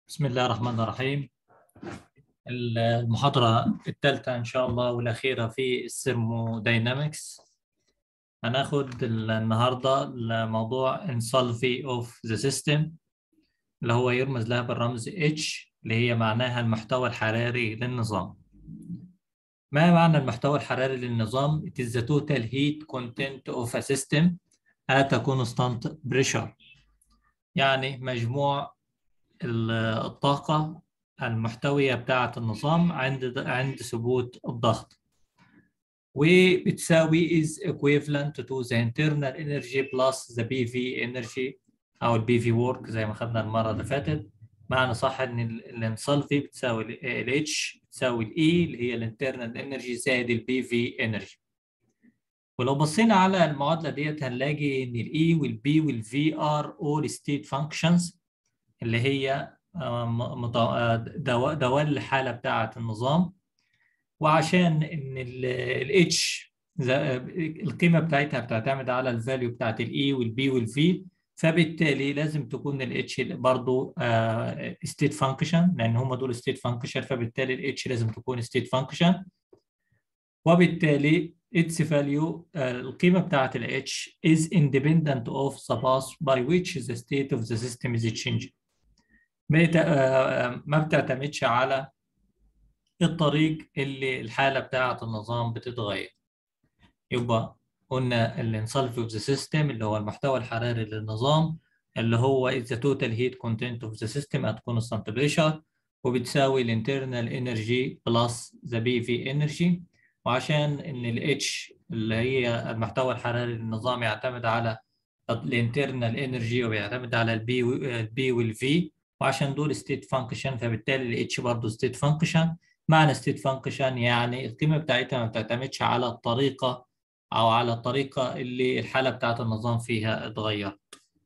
بسم الله الرحمن الرحيم المحاضرة الثالثة إن شاء الله والأخيرة في الثيرموداينامكس هناخد النهاردة الموضوع انسولفي اوف ذا سيستم اللي هو يرمز لها بالرمز H اللي هي معناها المحتوى الحراري للنظام ما معنى المحتوى الحراري للنظام؟ It is the total heat content of a system at a constant pressure يعني مجموع الطاقة المحتوية بتاعة النظام عند عند ثبوت الضغط وبتساوي is equivalent to the internal energy plus the PV energy أو ال PV work زي ما خدنا المرة اللي فاتت معنى صح إن الانسولفي بتساوي ال H بتساوي ال E اللي هي الانترنال انرجي زائد ال PV energy ولو بصينا على المعادلة ديت هنلاقي إن ال E وال B وال V are all state functions اللي هي دوال الحالة بتاعة النظام وعشان إن ال H القيمة بتاعتها بتعتمد على الفاليو بتاعت ال E وال B وال V فبالتالي لازم تكون ال H برضه state function لأن هم دول state function فبالتالي ال H لازم تكون state function وبالتالي its value القيمة بتاعت ال H is independent of the path by which the state of the system is changing ما بتعتمدش على الطريق اللي الحالة بتاعة النظام بتتغير يبقى قلنا الانسولفي اوف ذا سيستم اللي هو المحتوى الحراري للنظام اللي هو is the total heat content of the system at constant pressure وبتساوي الانترنال انرجي بلس ذا بي في انرجي وعشان ان ال H اللي هي المحتوى الحراري للنظام يعتمد على الانترنال انرجي وبيعتمد على البي البي والفي وعشان دول ستيت فانكشن فبالتالي ال H برضه ستيت فانكشن معنى ستيت فانكشن يعني القيمه بتاعتها ما بتعتمدش على الطريقه او على الطريقه اللي الحاله بتاعت النظام فيها اتغيرت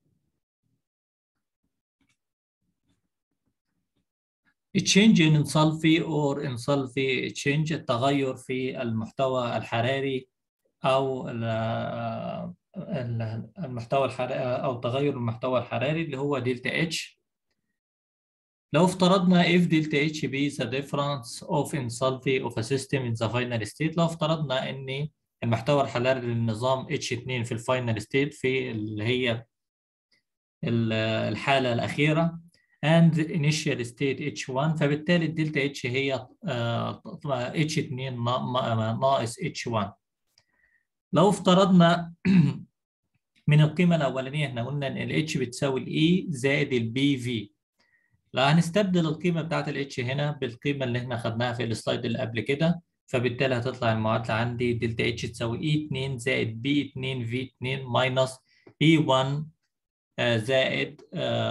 change in انسولفي or انسولفي change التغير في المحتوى الحراري او المحتوى الحراري او تغير المحتوى الحراري اللي هو دلتا اتش لو افترضنا if delta H be the difference of enthalpy of a system in the final state لو افترضنا ان المحتوى الحراري للنظام H2 في الفاينل ستيت في اللي هي الحالة الأخيرة and initial state H1 فبالتالي الدلتا H هي H2 ناقص H1 لو افترضنا من القيمة الأولانية احنا قلنا إن ال H بتساوي ال E زائد ال BV لا هنستبدل القيمة بتاعت ال H هنا بالقيمة اللي احنا خدناها في السلايد اللي قبل كده فبالتالي هتطلع المعادلة عندي دلتا H تساوي E2 زائد B2 V2 ماينس E1 زائد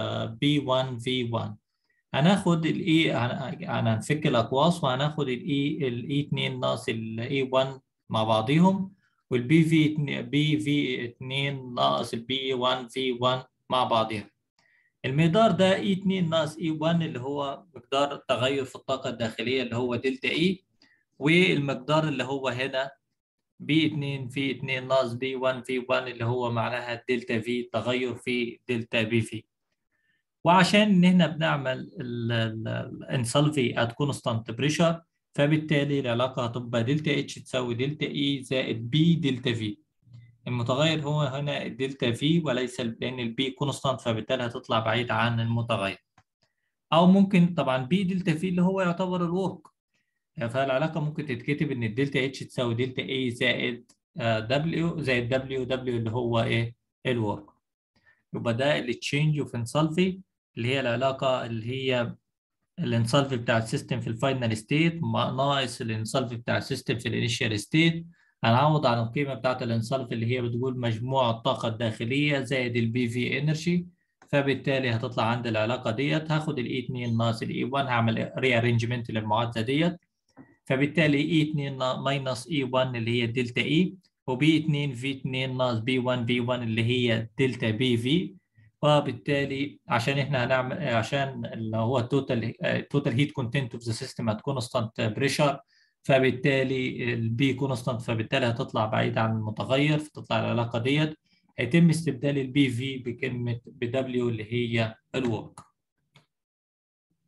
B1 V1 هناخد ال E هنفك الأقواس وهناخد ال E ال E2 ناقص ال E1 مع بعضيهم وال B V B V2 ناقص ال B1 V1 مع بعضهم المقدار ده E2 ناقص E1 اللي هو مقدار التغير في الطاقة الداخلية اللي هو دلتا E والمقدار اللي هو هنا B2 في 2 ناقص B1 في 1 اللي هو معناها دلتا في تغير في دلتا بي في وعشان ان هنا بنعمل الانسولفي ات كونستانت بريشر فبالتالي العلاقة هتبقى دلتا اتش تساوي دلتا اي زائد بي دلتا في المتغير هو هنا الدلتا في وليس لان البي كونستانت فبالتالي هتطلع بعيد عن المتغير او ممكن طبعا بي دلتا في اللي هو يعتبر الورك فالعلاقه ممكن تتكتب ان الدلتا اتش تساوي دلتا اي زائد دبليو زائد دبليو دبليو اللي هو ايه الورك يبقى ده التشينج اوف انسولفي اللي هي العلاقه اللي هي الانسولفي بتاع السيستم في الفاينل ستيت ناقص الانسولفي بتاع السيستم في الانيشال ستيت هنعوض عن القيمة بتاعت الانسولف اللي هي بتقول مجموع الطاقة الداخلية زائد البي في انرجي فبالتالي هتطلع عندي العلاقة ديت هاخد الاي 2 ناقص الاي 1 هعمل ري ارينجمنت للمعادلة ديت فبالتالي اي 2 ماينس اي 1 اللي هي دلتا اي وبي 2 في 2 ناقص بي 1 بي 1 اللي هي دلتا بي في وبالتالي عشان احنا هنعمل عشان اللي هو التوتال توتال هيت كونتنت اوف ذا سيستم ات كونستانت بريشر فبالتالي البي كونستانت فبالتالي هتطلع بعيد عن المتغير فتطلع العلاقه ديت هيتم استبدال البي في بكلمه بدبليو اللي هي الورك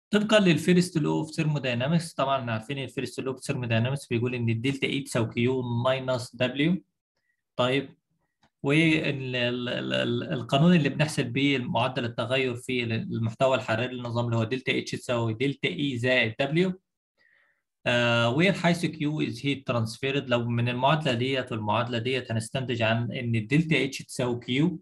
طبقا للفيرست لو اوف ثيرموداينامكس طبعا احنا عارفين الفيرست لو اوف ثيرموداينامكس بيقول ان الدلتا اي تساوي كيو ماينس دبليو طيب والقانون اللي بنحسب بيه معدل التغير في المحتوى الحراري للنظام اللي هو دلتا اتش تساوي دلتا اي زائد دبليو وير حيث كيو از هيت ترانسفيرد لو من المعادله ديت والمعادله ديت هنستنتج عن ان الدلتا اتش تساوي كيو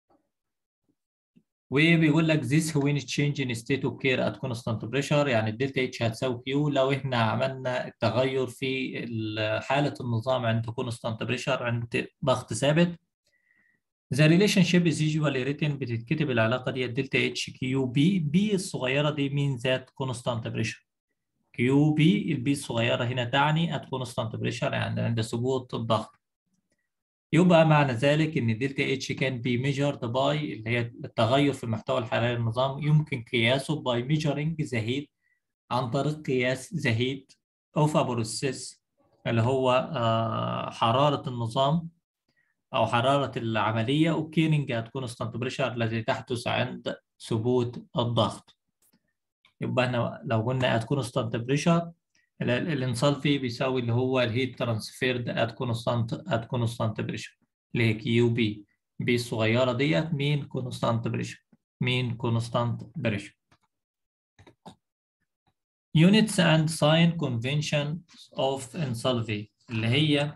وبيقول لك this when change in state of care at constant pressure يعني الدلتا اتش هتساوي كيو لو احنا عملنا التغير في حالة النظام عند constant pressure عند ضغط ثابت The relationship is usually written بتتكتب العلاقة دي دلتا اتش كيو بي بي الصغيرة دي mean that constant pressure كيو بي البي الصغيرة هنا تعني at constant pressure يعني عند ثبوت الضغط يبقى معنى ذلك ان دلتا اتش كان بي ميجرد باي اللي هي التغير في المحتوى الحراري للنظام يمكن قياسه باي ميجرنج ذا هيت عن طريق قياس ذا هيت اوف بروسيس اللي هو حراره النظام او حراره العمليه وكيننج ات كونستانت بريشر الذي تحدث عند ثبوت الضغط يبقى احنا لو قلنا ات كونستانت بريشر الانسالفي بيساوي اللي هو الهيت ترانسفيرد ات كونستانت ات كونستانت بريشر اللي هي كيو بي بي الصغيره ديت مين كونستانت بريشر مين كونستانت بريشر units and sign convention of انسالفي اللي هي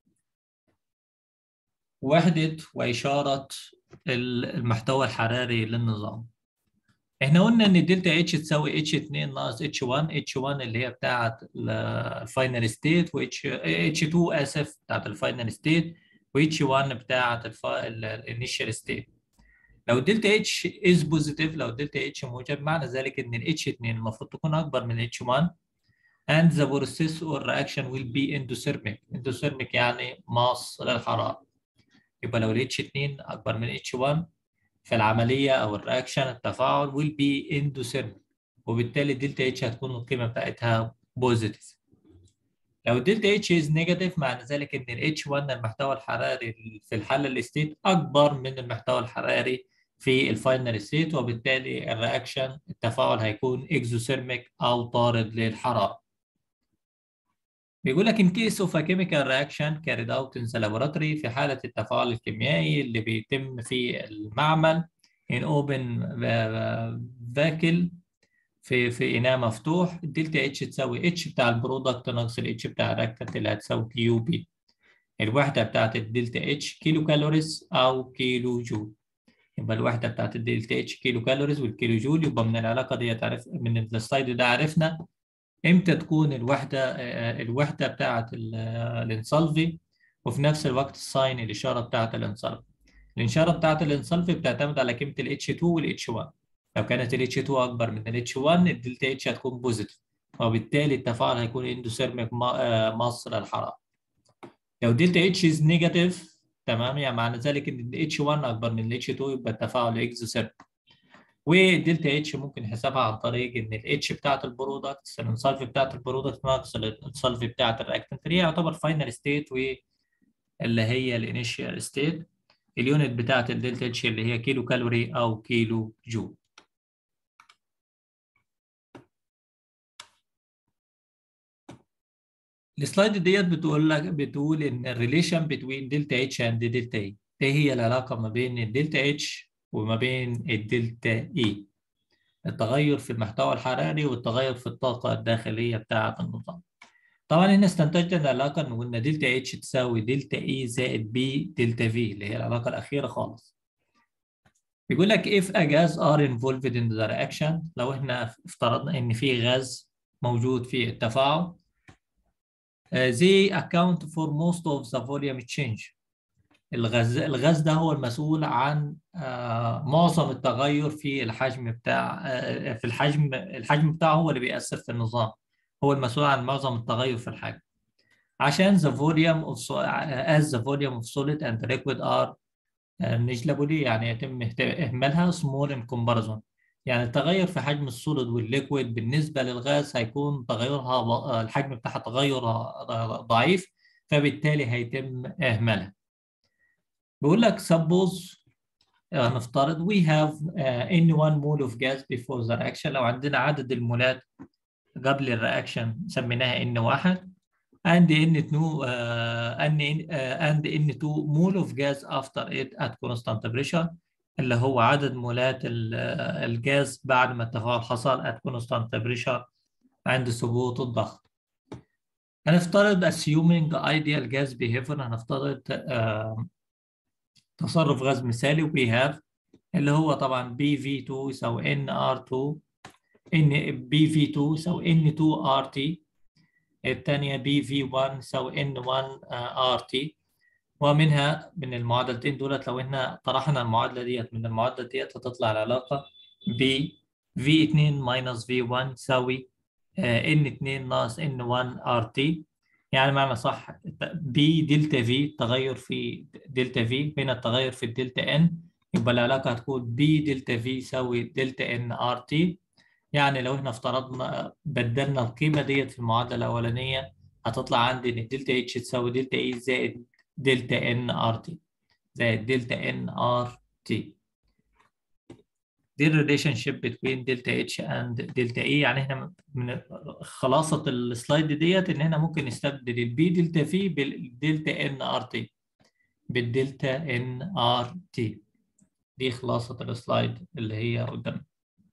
وحدة وإشارة المحتوى الحراري للنظام احنا قلنا ان الدلتا اتش تساوي اتش 2 ناقص اتش 1 اتش 1 اللي هي بتاعه الفاينل ستيت واتش اتش 2 اسف بتاعه الفاينل ستيت واتش 1 بتاعه الانيشال ستيت لو الدلتا اتش از بوزيتيف لو الدلتا اتش موجب معنى ذلك ان الاتش 2 المفروض تكون اكبر من الاتش 1 and the process or reaction will be endothermic endothermic يعني ماص للحراره يبقى لو الاتش 2 اكبر من اتش 1 في العمليه او الرياكشن التفاعل will be endothermic وبالتالي الدلتا اتش هتكون القيمه بتاعتها بوزيتيف لو الدلتا اتش از نيجاتيف معنى ذلك ان الاتش 1 المحتوى الحراري في الحاله الستيت اكبر من المحتوى الحراري في الفاينل ستيت وبالتالي الرياكشن التفاعل هيكون اكزوثيرميك او طارد للحراره بيقول لك in case of a chemical reaction carried out in the laboratory في حالة التفاعل الكيميائي اللي بيتم في المعمل in open vacuum في في إناء مفتوح الدلتا اتش تساوي اتش بتاع البرودكت ناقص الاتش بتاع الرياكتنت اللي هتساوي كيو بي الوحدة بتاعت الدلتا اتش كيلو كالوريز أو كيلو جول يبقى الوحدة بتاعت الدلتا اتش كيلو كالوريز والكيلو جول يبقى من العلاقة دي تعرف من السلايد ده عرفنا امتى تكون الوحده الوحده بتاعه الانسولفي وفي نفس الوقت الساين الاشاره بتاعه الانسولفي الاشاره بتاعه الانسولفي بتعتمد على قيمه الاتش 2 والاتش 1 لو كانت الاتش 2 اكبر من الاتش 1 الدلتا اتش هتكون بوزيتيف وبالتالي التفاعل هيكون اندوثيرميك ماس للحراره لو دلتا اتش از نيجاتيف تمام يعني معنى ذلك ان الاتش 1 اكبر من الاتش 2 يبقى التفاعل اكزوثيرميك ودلتا اتش ممكن حسابها عن طريق ان الاتش بتاعت البرودكت الانسالفي بتاعت البرودكت ناقص الانسالفي بتاعت الرياكتنت هي يعتبر فاينل ستيت واللي هي الانيشال ستيت اليونت بتاعت الدلتا اتش اللي هي كيلو كالوري او كيلو جول السلايد ديت بتقول لك بتقول ان الريليشن بين دلتا اتش اند دلتا اي ايه هي العلاقه ما بين الدلتا اتش وما بين الدلتا اي التغير في المحتوى الحراري والتغير في الطاقة الداخلية بتاعة النظام طبعا هنا استنتجنا العلاقة ان قلنا دلتا اتش تساوي دلتا اي زائد بي دلتا في اللي هي العلاقة الأخيرة خالص بيقول لك if a gas are involved in the reaction لو احنا افترضنا ان في غاز موجود في التفاعل they account for most of the volume change الغاز الغاز ده هو المسؤول عن معظم التغير في الحجم بتاع في الحجم الحجم بتاعه هو اللي بيأثر في النظام هو المسؤول عن معظم التغير في الحجم عشان the volume of as the volume of solid and liquid are negligible يعني يتم إهمالها small in comparison يعني التغير في حجم السوليد والليكويد بالنسبة للغاز هيكون تغيرها الحجم بتاعها تغيرها ضعيف فبالتالي هيتم إهمالها بيقول لك suppose هنفترض we have uh, n1 mole of gas before the reaction لو عندنا عدد المولات قبل الرياكشن سميناها n1 and n2 uh, and, uh, and n2 mole of gas after it at constant pressure اللي هو عدد مولات الجاز بعد ما التفاعل حصل at constant pressure عند ثبوت الضغط هنفترض assuming ideal gas behavior هنفترض uh, تصرف غاز مثالي و we have اللي هو طبعا BV2 يساوي NR2 N BV2 يساوي N2RT الثانية BV1 يساوي N1RT ومنها من المعادلتين دولت لو احنا طرحنا المعادلة ديت من المعادلة ديت هتطلع العلاقة ب V2 minus V1 يساوي N2 ناقص N1RT يعني معنى صح بي دلتا في التغير في دلتا في هنا التغير في الدلتا ان يبقى العلاقه هتكون بي دلتا في يساوي دلتا ان ار تي يعني لو احنا افترضنا بدلنا القيمه ديت في المعادله الاولانيه هتطلع عندي ان الدلتا اتش تساوي دلتا اي زائد دلتا ان ار تي زائد دلتا ان ار تي دي الريليشن شيب بين دلتا اتش اند دلتا اي يعني احنا من خلاصه السلايد ديت ان احنا ممكن نستبدل البي دلتا في بالدلتا ان ار تي بالدلتا ان ار تي دي خلاصه السلايد اللي هي قدامنا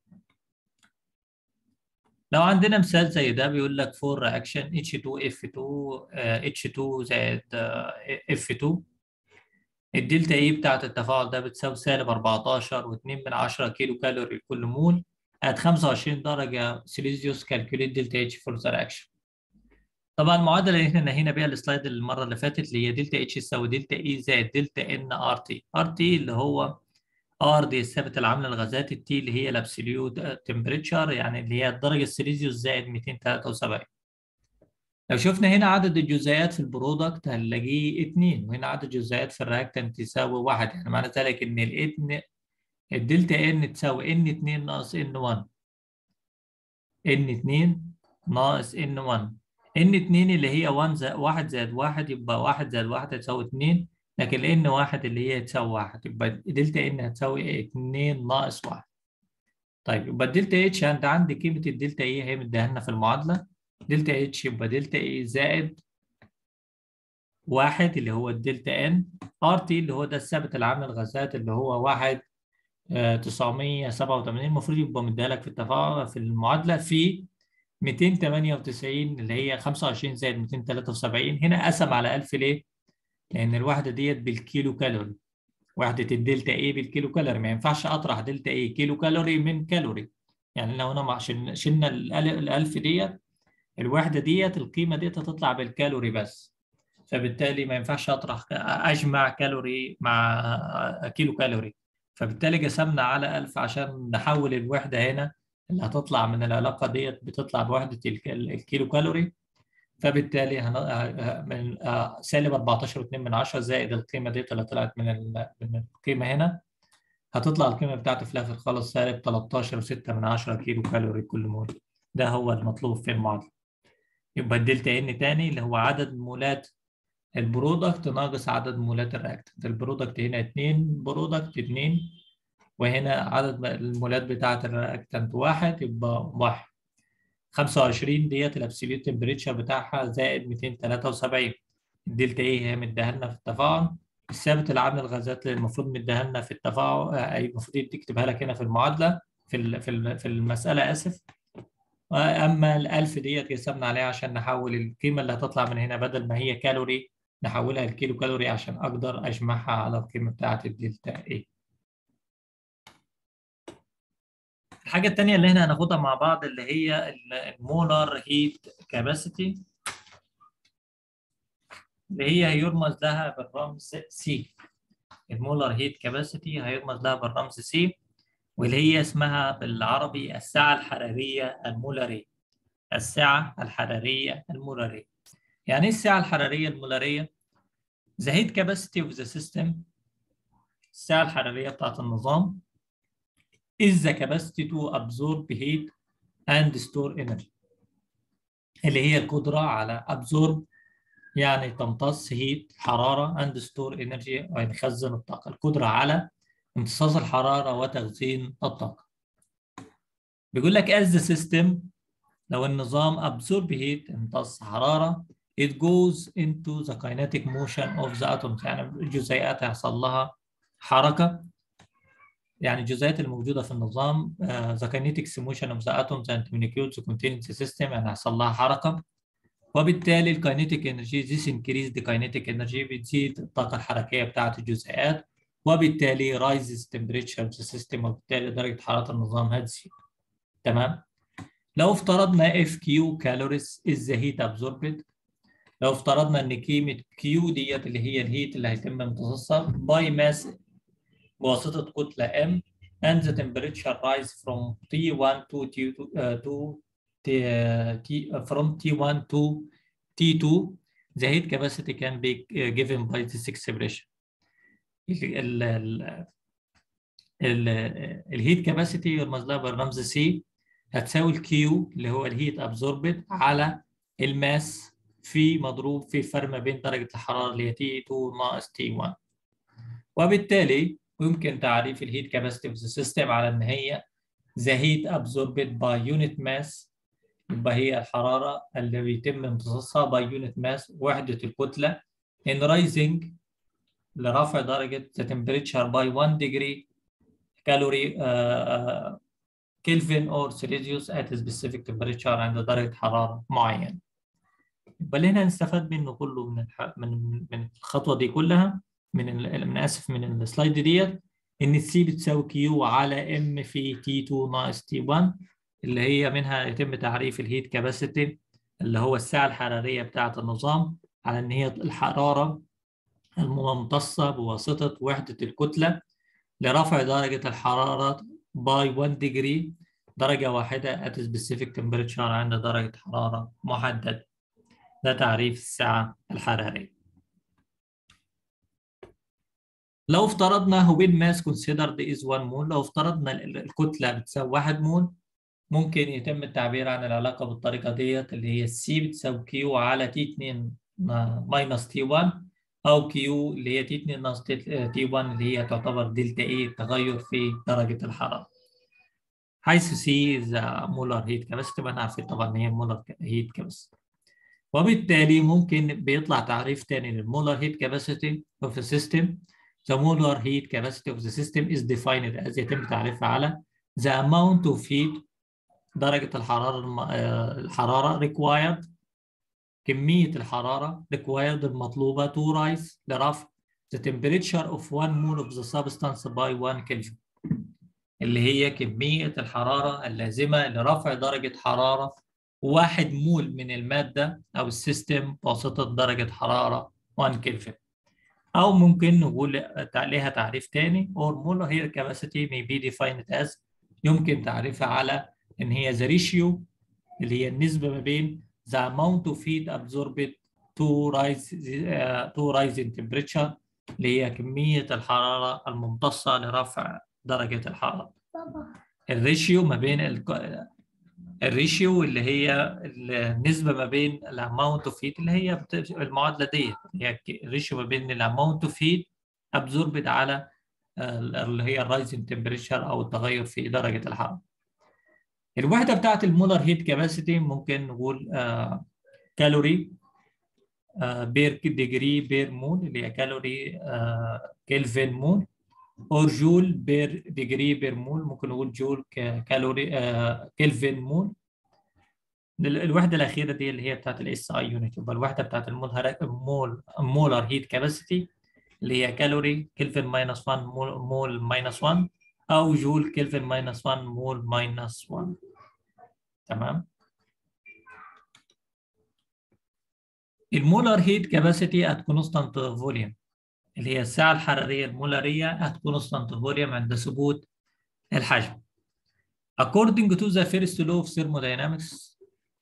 لو عندنا مثال زي ده بيقول لك فور رياكشن H2F2 H2 زائد F2 الدلتا اي بتاعت التفاعل ده بتساوي سالب 14 و2 من 10 كيلو كالوري لكل مول at 25 درجة سيليزيوس كالكوليت دلتا اتش فور ذا رياكشن طبعا المعادلة اللي احنا نهينا بيها السلايد المرة اللي فاتت اللي هي دلتا اتش تساوي دلتا اي زائد دلتا ان ار تي ار تي اللي هو ار دي الثابت العام للغازات التي اللي هي الابسوليوت تمبريتشر يعني اللي هي الدرجة السيليزيوس زائد 273 لو شفنا هنا عدد الجزيئات في البرودكت هنلاقيه 2 وهنا عدد الجزيئات في الرياكتنت يساوي 1 يعني معنى ذلك ان الاتن الدلتا ان تساوي ان 2 ناقص ان 1 ان 2 ناقص ان 1 ان 2 اللي هي 1 زائد 1 زائد 1 يبقى 1 زائد 1 هتساوي 2 لكن ان 1 اللي هي تساوي 1 يبقى دلتا ان هتساوي 2 ناقص 1 طيب يبقى الدلتا اتش انت عندي قيمه الدلتا ايه هي مديها لنا في المعادله دلتا اتش يبقى دلتا اي زائد واحد اللي هو الدلتا ان ار تي اللي هو ده الثابت العام للغازات اللي هو واحد تسعمية سبعة وتمانين المفروض يبقى مديها لك في التفاعل في المعادلة في 298 اللي هي 25 زائد 273 هنا قسم على 1000 ليه؟ لأن الوحدة ديت بالكيلو كالوري وحدة الدلتا اي بالكيلو كالوري ما ينفعش أطرح دلتا اي كيلو كالوري من كالوري يعني لو أنا عشان شلنا ال 1000 ديت الوحدة ديت القيمة ديت هتطلع بالكالوري بس فبالتالي ما ينفعش أطرح أجمع كالوري مع كيلو كالوري فبالتالي قسمنا على 1000 عشان نحول الوحدة هنا اللي هتطلع من العلاقة ديت بتطلع بوحدة الكيلو كالوري فبالتالي من سالب 14.2 من 10 زائد القيمة ديت اللي طلعت من من القيمة هنا هتطلع القيمة بتاعتي في الآخر خالص سالب 13.6 من 10 كيلو كالوري كل مول ده هو المطلوب في المعادلة يبقى الدلتا ان تاني اللي هو عدد مولات البرودكت ناقص عدد مولات الرياكتنت البرودكت هنا 2 برودكت 2 وهنا عدد المولات بتاعة الرياكتنت واحد يبقى واحد 25 ديت الابسوليوت تمبريتشر بتاعها زائد 273 الدلتا ايه هي مديها لنا في التفاعل الثابت العام للغازات اللي المفروض مديها لنا في التفاعل اي المفروض تكتبها لك هنا في المعادله في في المساله اسف اما ال1000 ديت قسمنا عليها عشان نحول القيمه اللي هتطلع من هنا بدل ما هي كالوري نحولها لكيلو كالوري عشان اقدر اجمعها على القيمه بتاعه الدلتا اي الحاجه الثانيه اللي احنا هناخدها مع بعض اللي هي المولار هيت كاباسيتي اللي هي هيرمز لها بالرمز سي المولار هيت كاباسيتي هيرمز لها بالرمز سي واللي هي اسمها بالعربي السعة الحرارية المولارية السعة الحرارية المولارية يعني ايه السعة الحرارية المولارية؟ The heat capacity of the system السعة الحرارية بتاعت النظام is the capacity to absorb heat and store energy اللي هي القدرة على absorb يعني تمتص heat حرارة and store energy يعني خزن الطاقة القدرة على امتصاص الحرارة وتخزين الطاقة بيقول لك as the system لو النظام absorb heat امتص حرارة it goes into the kinetic motion of the atoms يعني الجزيئات هيحصل لها حركة يعني الجزيئات الموجودة في النظام uh, the kinetic motion of the atoms and molecules contained in the system يعني هيحصل لها حركة وبالتالي الكاينيتيك انرجي this increase the kinetic energy بتزيد الطاقة الحركية بتاعة الجزيئات وبالتالي rises temperature of the system وبالتالي درجة حرارة النظام هتزيد تمام لو افترضنا اف كيو كالوريز از ذا هيت absorbed لو افترضنا ان قيمه كيو ديت اللي هي الهيت اللي هيتم امتصاصها باي ماس بواسطه كتله ام and the temperature rise from T1 to T2 uh, to T, uh, T uh, from T1 to T2 the heat capacity can be given by this expression ال ال ال الهيت كاباسيتي يرمز لها بالرمز سي هتساوي الكيو اللي هو الهيت ابزوربد على الماس في مضروب في الفرق ما بين درجة الحرارة اللي هي تي 2 ناقص تي 1 وبالتالي يمكن تعريف الهيت كاباسيتي في السيستم على ان هي the heat absorbed by unit mass يبقى هي الحرارة اللي بيتم امتصاصها by unit mass وحدة الكتلة in rising لرفع درجة the temperature by 1 degree calorie uh, uh, كلفن اور سيليزيوس at a specific temperature عند درجة حرارة معينة. يبقى اللي هنا نستفاد منه كله من الح... من من الخطوة دي كلها من ال... من آسف من السلايد ديت إن السي بتساوي كيو على ام في تي 2 ناقص تي 1 اللي هي منها يتم تعريف الهيت كاباسيتي اللي هو السعة الحرارية بتاعة النظام على إن هي الحرارة الممتصة بواسطة وحدة الكتلة لرفع درجة الحرارة باي 1 degree درجة واحدة at a specific temperature عند درجة حرارة محددة ده تعريف السعة الحرارية لو افترضنا هو mass considered is 1 مول لو افترضنا الكتلة بتساوي 1 مول ممكن يتم التعبير عن العلاقة بالطريقة ديت اللي هي C بتساوي Q على T2 minus T1 أو Q اللي هي T2 ناقص T1 اللي هي تعتبر دلتا A تغير في درجة الحرارة حيث C is molar heat capacity ما عارفين طبعا هي molar heat capacity وبالتالي ممكن بيطلع تعريف تاني للمولر heat capacity of the system the molar heat capacity of the system is defined as يتم تعريفها على the amount of heat درجة الحرارة الم... الحرارة required كمية الحرارة required المطلوبة to rise لرفع the temperature of one mole of the substance by one Kelvin اللي هي كمية الحرارة اللازمة لرفع درجة حرارة واحد مول من المادة أو السيستم بواسطة درجة حرارة 1 كلفن أو ممكن نقول عليها تعريف تاني or molar air capacity may be defined as يمكن تعريفها على إن هي the ratio اللي هي النسبة ما بين the amount of heat absorbed to rise uh, to rise in temperature اللي هي كمية الحرارة الممتصة لرفع درجة الحرارة. الريشيو ما بين ال... الريشيو اللي هي النسبة ما بين الاماونت اوف هيت اللي هي المعادلة ديت هي الريشيو ما بين الاماونت اوف هيت ابزوربد على اللي هي الرايزنج تمبريتشر او التغير في درجة الحرارة. الوحدة بتاعت المولر هيت كاباسيتي ممكن نقول آه كالوري آه بير ديجري بير مول اللي هي كالوري آه كلفن مول اور جول بير ديجري بير مول ممكن نقول جول كالوري آه كلفن مول الوحدة الأخيرة دي اللي هي بتاعت الاس اي يونت يبقى الوحدة بتاعت المول مول مولر هيت كاباسيتي اللي هي كالوري كلفن ماينس 1 مول مول ماينس 1 أو جول كلفن ماينس 1 مول ماينس 1 تمام المولر هيت كاباسيتي ات كونستانت فوليوم اللي هي السعة الحرارية المولارية ات كونستانت فوليوم عند ثبوت الحجم according to the first law of thermodynamics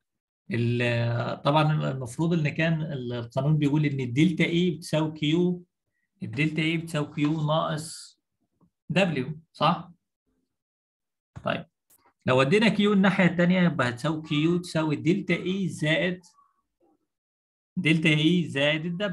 طبعا المفروض ان كان القانون بيقول ان الدلتا اي بتساوي كيو الدلتا اي بتساوي كيو ناقص دبليو صح؟ طيب لو ودينا كيو الناحية التانية يبقى هتساوي كيو تساوي دلتا اي زائد دلتا اي زائد الدبليو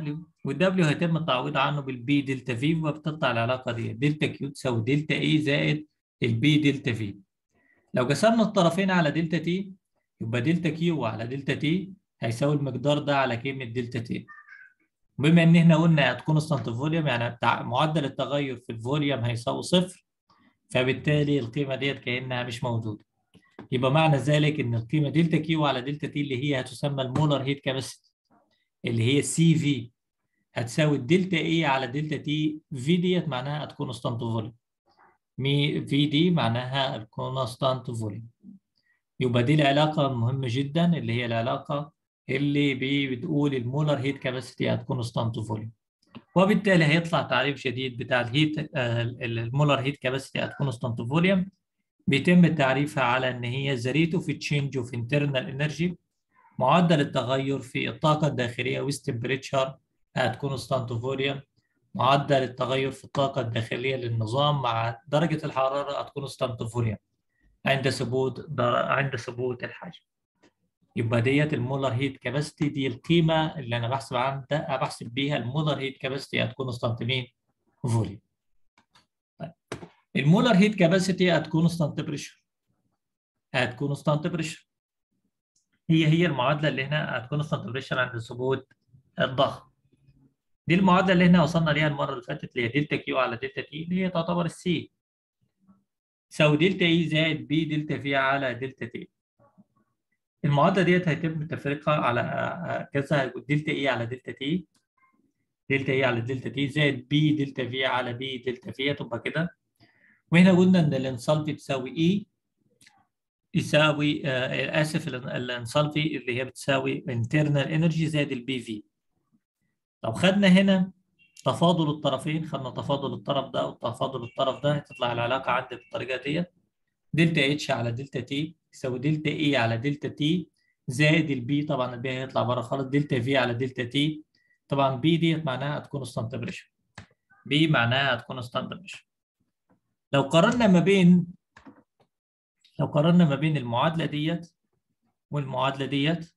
والدبليو هيتم التعويض عنه بالبي دلتا في وبتطلع العلاقه دي دلتا كيو تساوي دلتا اي زائد البي دلتا في لو قسمنا الطرفين على دلتا تي يبقى دلتا كيو على دلتا تي هيساوي المقدار ده على كلمه دلتا تي بما ان احنا قلنا كونستانت فوليوم يعني معدل التغير في الفوليوم هيساوي صفر فبالتالي القيمه ديت كانها مش موجوده يبقى معنى ذلك ان القيمه دلتا كيو على دلتا تي اللي هي هتسمى المولر هيت كاباسيتي اللي هي سي في هتساوي الدلتا اي على دلتا تي في ديت معناها كونستانت فوليوم مي في دي معناها الكونستانت فوليوم يبقى دي العلاقه مهمه جدا اللي هي العلاقه اللي بتقول المولر هيت كاباسيتي ات كونستانت فوليوم وبالتالي هيطلع تعريف جديد بتاع الهيت المولر هيت كاباسيتي ات كونستانت فوليوم بيتم تعريفها على ان هي ذا ريت اوف تشينج اوف انترنال انرجي معدل التغير في الطاقه الداخليه ويست تمبريتشر ات كونستانت فوليوم معدل التغير في الطاقه الداخليه للنظام مع درجه الحراره ات كونستانت فوليوم عند ثبوت عند ثبوت الحجم يبقى ديت المولر هيت كاباسيتي دي القيمه اللي انا بحسب عندها بحسب بيها المولر هيت كاباسيتي ات كونستانت مين فوليوم طيب المولر هيت كاباسيتي ات كونستانت بريشر ات كونستانت بريشر هي هي المعادله اللي هنا ات كونستانت بريشر عند ثبوت الضغط دي المعادله اللي احنا وصلنا ليها المره اللي فاتت اللي هي دلتا كيو على دلتا تي اللي هي تعتبر السي تساوي دلتا اي زائد بي دلتا في على دلتا تي المعادله ديت هيتم تفريقها على كذا دلتا اي على دلتا تي دلتا اي على دلتا تي زائد بي دلتا في على بي دلتا في تبقى كده وهنا قلنا ان الانسالفي تساوي اي يساوي آه اسف الانسالفي اللي هي بتساوي internal انرجي زائد البي في لو خدنا هنا تفاضل الطرفين خدنا تفاضل الطرف ده وتفاضل الطرف ده هتطلع العلاقه عندي بالطريقه ديت دلتا اتش على دلتا تي يساوي دلتا اي على دلتا تي زائد البي طبعا البي هيطلع بره خالص دلتا في على دلتا تي طبعا بي ديت معناها هتكون ستانت بريشر بي معناها هتكون ستانت بريشر لو قارنا ما بين لو قارنا ما بين المعادله ديت والمعادله ديت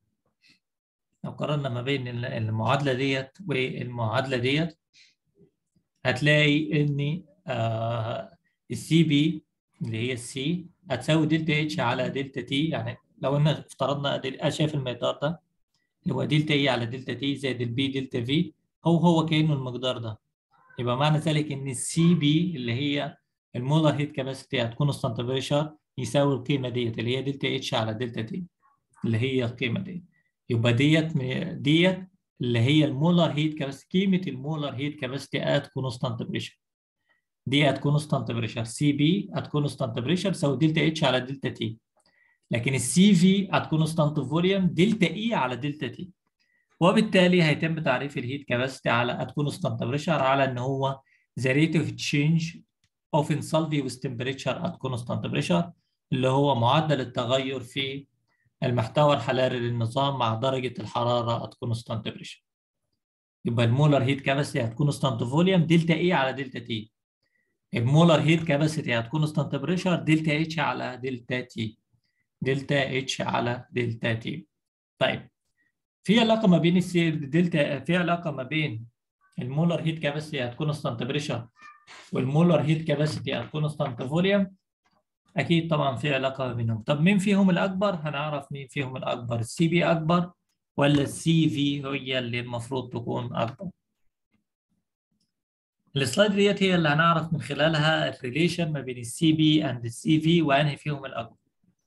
لو قارنا ما بين المعادله ديت والمعادله ديت هتلاقي ان آه السي بي اللي هي السي هتساوي دلتا اتش على دلتا تي يعني لو ان افترضنا شايف المقدار ده اللي هو دلتا اي على دلتا تي زائد البي دلتا في هو هو كانه المقدار ده يبقى معنى ذلك ان السي بي اللي هي المولر هيت كاباسيتي هتكون ستانت بريشر يساوي القيمه ديت اللي هي دلتا اتش على دلتا تي اللي هي القيمه دي يبقى ديت ديت اللي هي المولر هيت كاباسيتي قيمه المولر هيت كاباسيتي ات كونستانت بريشر دي ات كونستانت بريشر سي بي ات كونستانت بريشر تساوي دلتا اتش على دلتا تي لكن السي في ات كونستانت فوليوم دلتا اي على دلتا تي وبالتالي هيتم تعريف الهيت كاباسيتي على ات كونستانت بريشر على ان هو ذا ريت اوف تشينج اوف انسالفي ويز تمبريتشر ات كونستانت بريشر اللي هو معدل التغير في المحتوى الحراري للنظام مع درجه الحراره ات كونستانت بريشر يبقى المولر هيت كاباسيتي هتكون ستانت فوليوم دلتا اي على دلتا تي المولر هيت كاباسيتي هتكون ستانت بريشر دلتا اتش على دلتا تي دلتا اتش على دلتا تي طيب في علاقه ما بين السي دلتا في علاقه ما بين المولر هيت كاباسيتي هتكون ستانت بريشر والمولر هيت كاباسيتي هتكون ستانت فوليوم اكيد طبعا في علاقه بينهم طب مين فيهم الاكبر هنعرف مين فيهم الاكبر السي بي اكبر ولا السي في هي اللي المفروض تكون اكبر السلايد ديت هي اللي هنعرف من خلالها الريليشن ما بين السي بي اند السي في وانهي فيهم الاكبر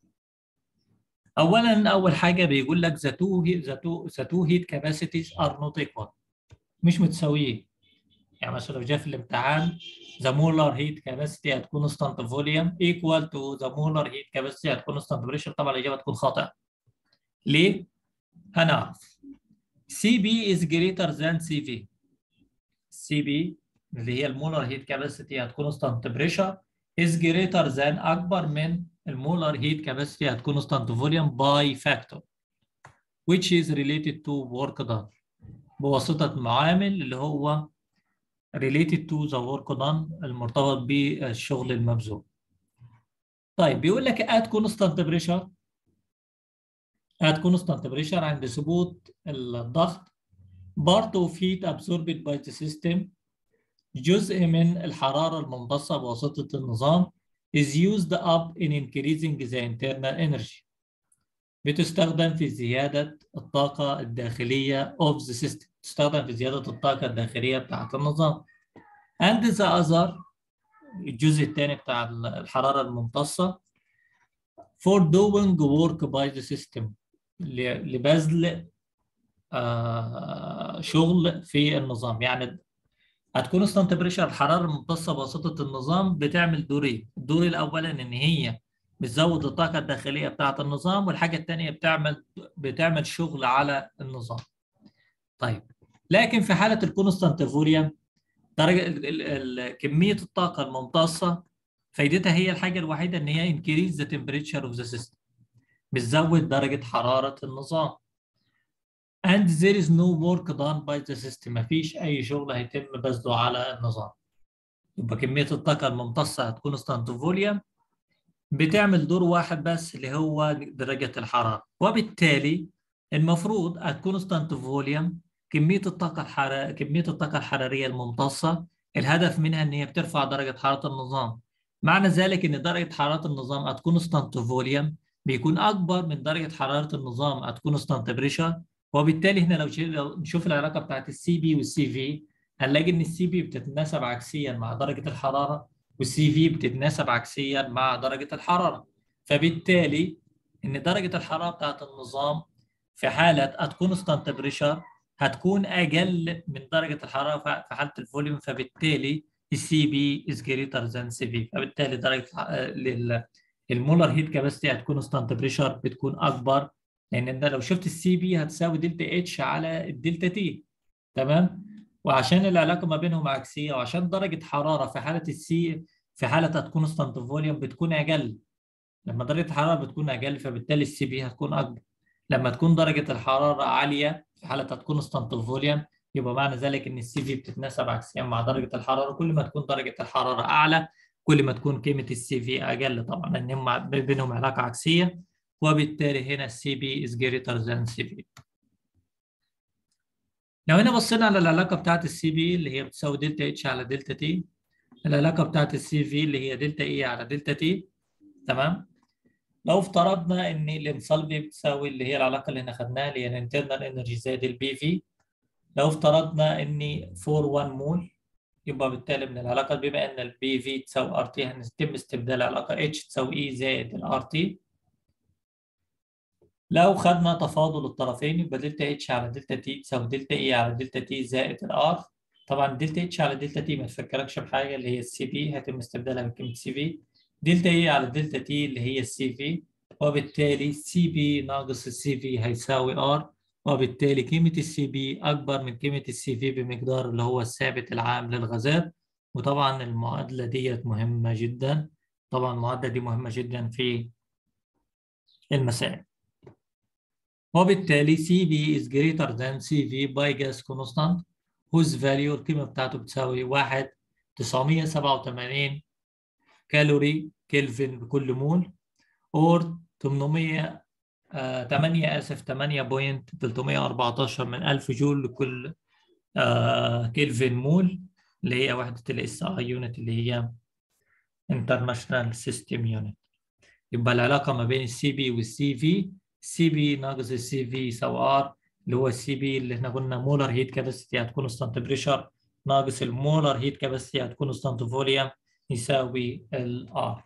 اولا اول حاجه بيقول لك ذا تو ذا تو ذا تو هيت كاباسيتيز ار نوت ايكوال مش متساويين يعني مثلا لو جاء في الامتحان the molar heat capacity at constant volume equal to the molar heat capacity at constant pressure طبعا الاجابه تكون خاطئه ليه؟ هنعرف CB is greater than CV CB اللي هي المولر هيت كاباسيتي at constant pressure is greater than اكبر من المولر هيت كاباسيتي at constant volume by factor which is related to work done بواسطة معامل اللي هو related to the work done المرتبط بالشغل المبذول. طيب بيقول لك at constant pressure at constant pressure عند ثبوت الضغط part of heat absorbed by the system جزء من الحرارة الممتصة بواسطة النظام is used up in increasing the internal energy بتستخدم في زيادة الطاقة الداخلية of the system تستخدم في زيادة الطاقة الداخلية بتاعة النظام and the other الجزء الثاني بتاع الحرارة الممتصة for doing work by the system لبذل آه شغل في النظام يعني هتكون ستانت بريشر الحراره الممتصه بواسطه النظام بتعمل دورين الدور الاولاني ان هي بتزود الطاقه الداخليه بتاعه النظام والحاجه الثانيه بتعمل بتعمل شغل على النظام طيب لكن في حاله الكونستانت فوليوم درجه كميه الطاقه الممتصه فايدتها هي الحاجه الوحيده ان هي increase the temperature of the system بتزود درجه حراره النظام and there is no work done by the system مفيش أي شغل هيتم بذله على النظام يبقى كمية الطاقة الممتصة هتكون ستانت فوليوم بتعمل دور واحد بس اللي هو درجة الحرارة وبالتالي المفروض هتكون ستانت فوليوم كمية الطاقة الحرارية كمية الطاقة الحرارية الممتصة الهدف منها إن هي بترفع درجة حرارة النظام معنى ذلك إن درجة حرارة النظام هتكون ستانت فوليوم بيكون أكبر من درجة حرارة النظام هتكون ستانت بريشر وبالتالي هنا لو نشوف العلاقه بتاعت السي بي والسي في هنلاقي ان السي بي بتتناسب عكسيا مع درجه الحراره والسي في بتتناسب عكسيا مع درجه الحراره فبالتالي ان درجه الحراره بتاعت النظام في حاله هتكون بريشر هتكون اقل من درجه الحراره في حاله الفوليوم فبالتالي السي بي از جريتر ذان سي في فبالتالي درجه المولر هيت كاباسيتي هتكون بريشر بتكون اكبر لان انت لو شفت السي بي هتساوي دلتا اتش على الدلتا تي تمام وعشان العلاقه ما بينهم عكسيه وعشان درجه حراره في حاله السي في حاله هتكون ستانت فوليوم بتكون اقل لما درجه الحراره بتكون اقل فبالتالي السي بي هتكون اكبر لما تكون درجه الحراره عاليه في حاله هتكون ستانت فوليوم يبقى معنى ذلك ان السي في بتتناسب عكسيا مع درجه الحراره كل ما تكون درجه الحراره اعلى كل ما تكون قيمه السي في اقل طبعا لان هم بينهم علاقه عكسيه وبالتالي هنا السي بي is greater than سي بي لو هنا بصينا على العلاقة بتاعت السي بي اللي هي بتساوي دلتا اتش على دلتا تي العلاقة بتاعت السي في اللي هي دلتا اي على دلتا تي تمام لو افترضنا ان الانصلبي بتساوي اللي هي العلاقة اللي احنا خدناها اللي هي الانترنال انرجي زائد البي في لو افترضنا ان 4 مول يبقى بالتالي من العلاقة بما ان البي في تساوي ار تي هنتم استبدال العلاقة اتش تساوي اي زائد الار تي لو خدنا تفاضل الطرفين يبقى دلتا اتش على دلتا تي تساوي دلتا اي على دلتا تي زائد الار طبعا دلتا اتش على دلتا تي ما تفكركش بحاجه اللي هي السي بي هيتم استبدالها بكلمه سي في دلتا اي على دلتا تي اللي هي السي في وبالتالي سي بي ناقص السي في هيساوي ار وبالتالي قيمه السي بي اكبر من قيمه السي في بمقدار اللي هو الثابت العام للغازات وطبعا المعادله ديت مهمه جدا طبعا المعادله دي مهمه جدا في المسائل وبالتالي CV is greater than CV by gas constant whose value القيمة بتاعته بتساوي 1 987 كالوري كلفن بكل مول or 800 آه 8 اسف 8.314 من 1000 جول لكل آه كلفن مول اللي هي وحدة الاس اي يونت اللي هي International System Unit يبقى العلاقة ما بين السي بي والسي في سي بي ناقص السي في يساوي ار اللي هو السي بي اللي احنا قلنا مولر هيت كاباسيتي هتكون ستانت بريشر ناقص المولر هيت كاباسيتي هتكون ستانت فوليوم يساوي الار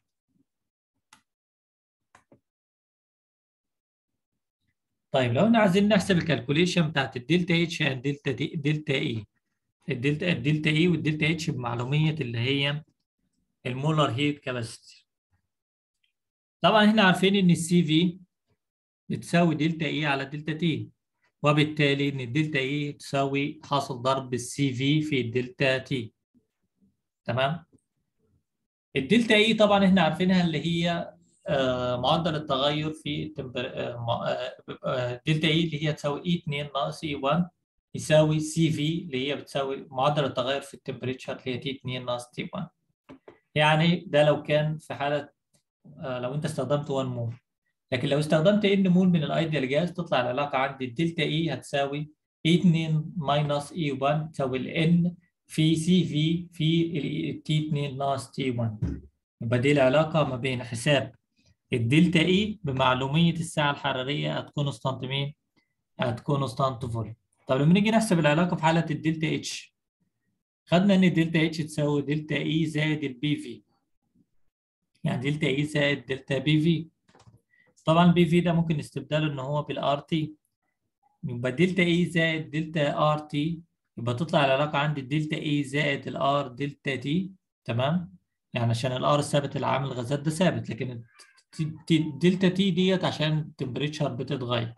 طيب لو احنا عايزين نحسب الكالكوليشن بتاعت الدلتا اتش اند دلتا دي دلتا اي الدلتا الدلتا اي والدلتا اتش بمعلوميه اللي هي المولر هيت كاباسيتي طبعا احنا عارفين ان السي في بتساوي دلتا اي على دلتا تي وبالتالي ان الدلتا اي تساوي حاصل ضرب السي في في الدلتا تي تمام الدلتا اي طبعا احنا عارفينها اللي هي آه معدل التغير في التمبر... آه آه دلتا اي اللي هي تساوي اي 2 ناقص اي 1 يساوي سي في اللي هي بتساوي معدل التغير في التمبريتشر اللي هي تي 2 ناقص تي 1 يعني ده لو كان في حاله لو انت استخدمت 1 مول لكن لو استخدمت ان مول من الايديال جاز تطلع العلاقه عندي الدلتا اي هتساوي اي 2 ماينس اي 1 تساوي الان في سي في في تي 2 ناقص تي 1 يبقى دي العلاقه ما بين حساب الدلتا اي بمعلوميه الساعه الحراريه ات كونستانت مين؟ ات كونستانت فوليوم طب لما نيجي نحسب العلاقه في حاله الدلتا اتش خدنا ان الدلتا اتش تساوي دلتا اي زائد البي في يعني دلتا اي زائد دلتا بي في طبعا البي في ده ممكن استبداله ان هو بالار تي يبقى دلتا اي زائد دلتا ار تي يبقى تطلع العلاقه عندي الدلتا اي زائد الار دلتا تي تمام يعني عشان الار ثابت العامل الغازات ده ثابت لكن دلتا تي ديت عشان التمبريتشر بتتغير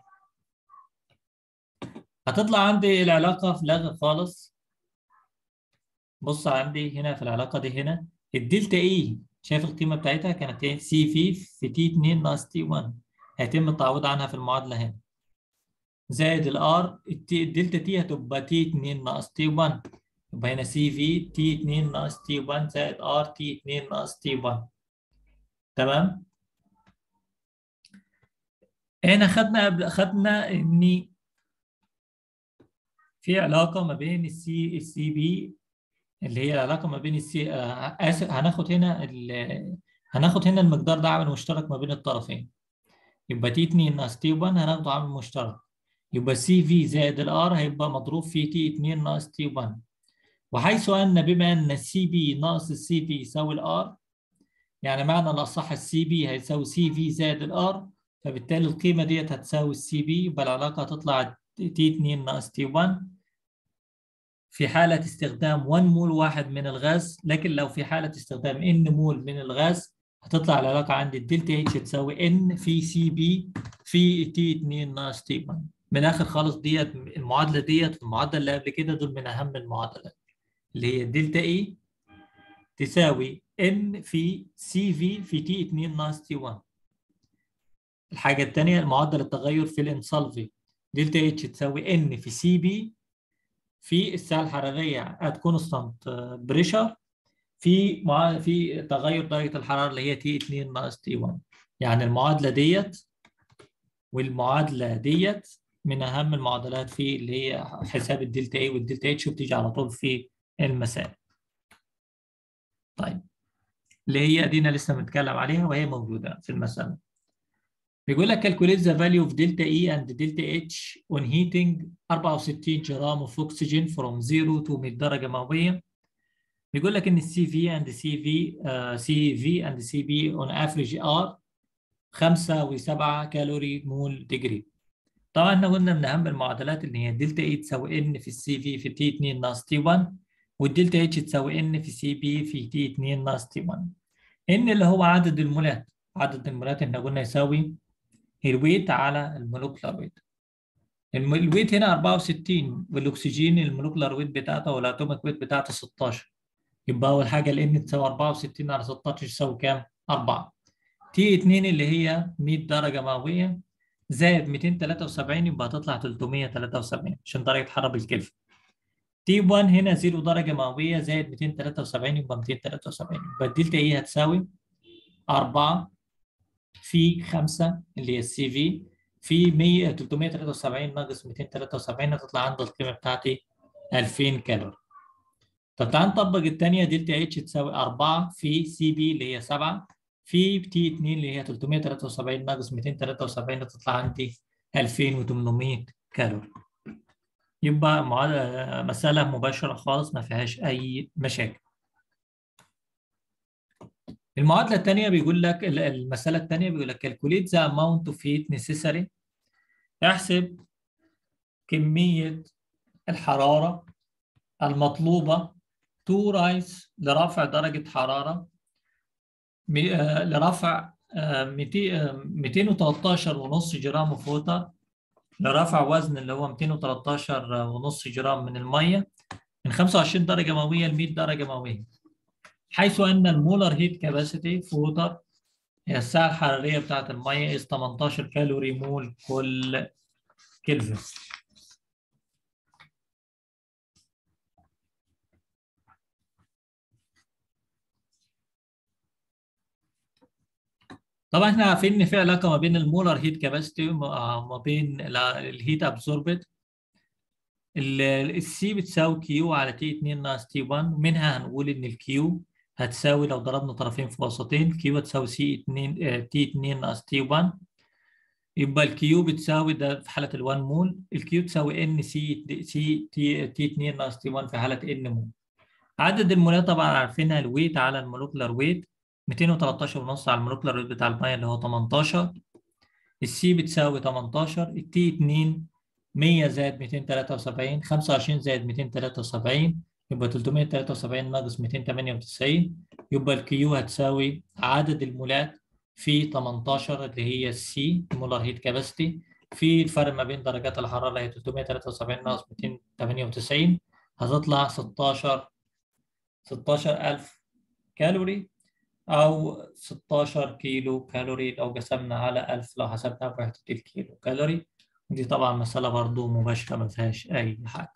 هتطلع عندي العلاقه في الاخر خالص بص عندي هنا في العلاقه دي هنا الدلتا اي شايف القيمه بتاعتها كانت ايه سي في في تي 2 ناقص تي 1 هيتم التعويض عنها في المعادله هنا زائد الار الدلتا تي هتبقى تي 2 ناقص تي 1 يبقى هنا سي في تي 2 ناقص تي 1 زائد ار تي 2 ناقص تي 1 تمام هنا خدنا قبل خدنا ان في علاقه ما بين السي السي بي اللي هي العلاقه ما بين السي اسف هناخد هنا هناخد هنا المقدار ده عامل مشترك ما بين الطرفين يبقى تي 2 ناقص تي 1 هناخده عامل مشترك يبقى سي في زائد الار هيبقى مضروب في تي 2 ناقص تي 1 وحيث ان بما ان السي بي ناقص السي في يساوي الار يعني معنى الاصح السي بي هيساوي سي في زائد الار فبالتالي القيمه ديت هتساوي السي بي يبقى العلاقه هتطلع تي 2 ناقص تي 1 في حالة استخدام 1 مول واحد من الغاز لكن لو في حالة استخدام N مول من الغاز هتطلع العلاقة عندي الدلتا H تساوي N في سي بي في تي 2 ناقص تي 1 من الآخر خالص ديت المعادلة ديت المعادلة اللي قبل كده دول من أهم المعادلات اللي هي الدلتا E تساوي N في سي في في تي 2 ناقص تي 1 الحاجة الثانية معدل التغير في الانسولفي دلتا H تساوي N في سي بي في السعه الحراريه at constant بريشر في مع في تغير درجه الحراره اللي هي تي 2 ناقص تي 1 يعني المعادله ديت والمعادله ديت من اهم المعادلات في اللي هي حساب الدلتا اي والدلتا اتش وبتيجي على طول في المسائل. طيب اللي هي ادينا لسه بنتكلم عليها وهي موجوده في المساله. بيقول لك calculate the value of delta E and delta H on heating 64 جرام of oxygen from 0 to 100 درجة مئوية. بيقول لك إن السي في and سي في سي في and سي بي on average are 5 و7 كالوري مول ديجري. طبعا احنا قلنا من أهم المعادلات اللي هي دلتا E تساوي N في السي في في تي 2 ناقص تي 1 والدلتا H تساوي N في سي بي في تي 2 ناقص تي 1. N اللي هو عدد المولات. عدد المولات احنا قلنا يساوي الويت على المولكولار ويت الويت هنا 64 والاكسجين المولكولار ويت بتاعته والاتوميك ويت بتاعته 16 يبقى اول حاجه الان تساوي 64 على 16 يساوي كام 4 تي 2 اللي هي 100 درجه مئويه زائد 273 يبقى هتطلع 373 عشان درجه حراره بالكلفه تي 1 هنا 0 درجه مئويه زائد 273 يبقى 273 يبقى الدلتا ايه هتساوي 4 في 5 اللي هي السي في في 100 373 ناقص 273 هتطلع عند القيمه بتاعتي 2000 كالوري. طب تعال نطبق الثانيه دلتا اتش تساوي 4 في سي بي اللي هي 7 في تي 2 اللي هي 373 ناقص 273 هتطلع عندي 2800 كالوري. يبقى مسألة مباشرة خالص ما فيهاش أي مشاكل. المعادلة الثانية بيقول لك المسألة الثانية بيقول لك calculate the amount of heat necessary احسب كمية الحرارة المطلوبة to rise لرفع درجة حرارة لرفع 213 ونص جرام فوتر لرفع وزن اللي هو 213 ونص جرام من المية من 25 درجة مئوية ل 100 درجة مئوية حيث ان المولر هيت كاباسيتي في ووتر هي السعه الحراريه بتاعه الميه از 18 كالوري مول كل كلفن طبعا احنا عارفين ان في علاقه ما بين المولر هيت كاباسيتي وما بين الهيت ابزوربد السي بتساوي كيو على تي 2 ناقص تي 1 منها هنقول ان الكيو هتساوي لو ضربنا طرفين في وسطين كيو هتساوي سي 2 تي 2 ناقص تي 1 يبقى الكيو بتساوي ده في حاله ال1 مول الكيو تساوي ان سي سي تي تي 2 ناقص تي 1 في حاله ان مول عدد المولات طبعا عارفينها الويت على المولكولار ويت 213 ونص على المولكولار ويت بتاع الميه اللي هو 18 السي بتساوي 18 التي 2 100 زائد 273 25 زائد 273 يبقى 373 ناقص 298 يبقى الكيو هتساوي عدد المولات في 18 اللي هي السي المولار هيت كاباسيتي في الفرق ما بين درجات الحراره هي 373 ناقص 298 هتطلع 16 16000 كالوري أو 16 كيلو كالوري لو قسمنا على 1000 لو حسبناها بوحدة الكيلو كالوري ودي طبعا مسألة برضو مباشرة ما فيهاش أي حاجة.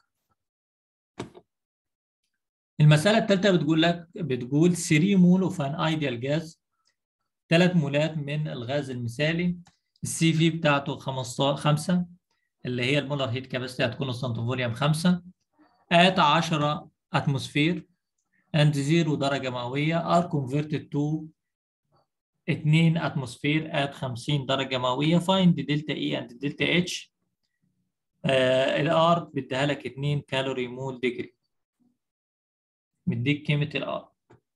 المسألة الثالثة بتقول لك بتقول 3 مول اوف ان ايديال جاز 3 مولات من الغاز المثالي السي في بتاعته 15 5 اللي هي المولر هيت كاباسيتي هتكون فوليوم 5 at 10 اتموسفير and 0 درجة مئوية are converted to 2 اتموسفير at 50 درجة مئوية find دلتا E and دلتا H آه الار بديها لك 2 كالوري مول ديجري مديك قيمة الار